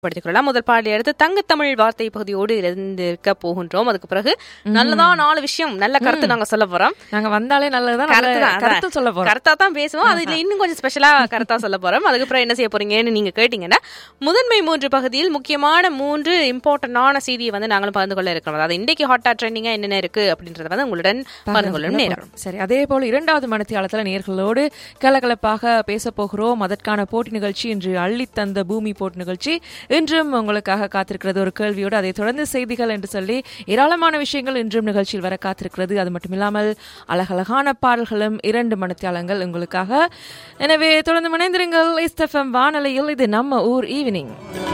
படுத்திக் கொள்ளலாம் முதல் பாடலை அடுத்து தங்கத்தமிழ் வார்த்தை பகுதியோடு இருந்திருக்க போகின்றோம் அதுக்கு பிறகு நல்லதா நாலு விஷயம் நல்ல கருத்து நாங்க சொல்ல போறோம் நாங்க வந்தாலே நல்லதுதான் கருத்து நல்ல தான், கருத்து சொல்ல போறோம் கருத்தா தான் பேசுவோம் அதுல இன்னும் கொஞ்சம் ஸ்பெஷலா கருத்தா சொல்ல போறோம் அதுக்கப்புறம் என்ன செய்ய போறீங்கன்னு நீங்க கேட்டீங்கன்னா முதன்மை மூன்று பகுதியில் முக்கியமான மூன்று இம்பார்ட்டன்டான செய்தியை வந்து நாங்களும் பகிர்ந்து கொள்ள இருக்கிறோம் அதாவது இன்றைக்கு ஹாட்டா ட்ரெண்டிங்கா என்னென்ன இருக்கு அப்படின்றத வந்து உங்களுடன் பகிர்ந்து கொள்ளும் நேரம் சரி அதே போல இரண்டாவது மனத்தியாலத்துல நேர்களோடு கலகலப்பாக பேச போகிறோம் அதற்கான போட்டி நிகழ்ச்சி இன்று அள்ளி தந்த பூமி போட்டி நிகழ்ச்சி இன்றும் உங்களுக்காக காத்திருக்கிறது ஒரு கேள்வியோடு அதை தொடர்ந்து செய்திகள் என்று சொல்லி ஏராளமான விஷயங்கள் இன்றும் நிகழ்ச்சியில் வர காத்திருக்கிறது அது மட்டுமில்லாமல் அழகழகான பாடல்களும் இரண்டு மனத்தியாலங்கள் உங்களுக்காக எனவே தொடர்ந்து இணைந்திருங்கள் இஸ்தஃபம் வானொலியில் இது நம்ம ஊர் ஈவினிங்